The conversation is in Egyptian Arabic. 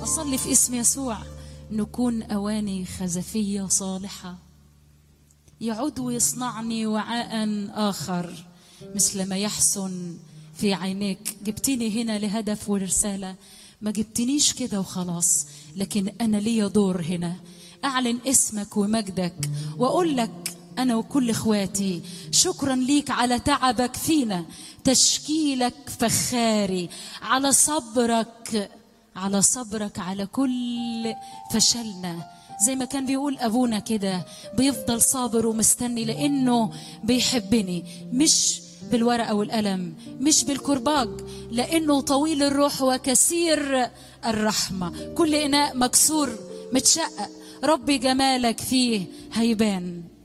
أصلي في اسم يسوع نكون أواني خزفية صالحة يعود ويصنعني وعاء آخر مثل ما يحسن في عينيك جبتني هنا لهدف ورسالة ما جبتنيش كده وخلاص لكن أنا ليا دور هنا أعلن اسمك ومجدك وأقول لك أنا وكل إخواتي شكرا ليك على تعبك فينا تشكيلك فخاري على صبرك على صبرك على كل فشلنا زي ما كان بيقول أبونا كده بيفضل صابر ومستني لأنه بيحبني مش بالورقة والقلم مش بالكرباج لأنه طويل الروح وكثير الرحمة كل إناء مكسور متشقق ربي جمالك فيه هيبان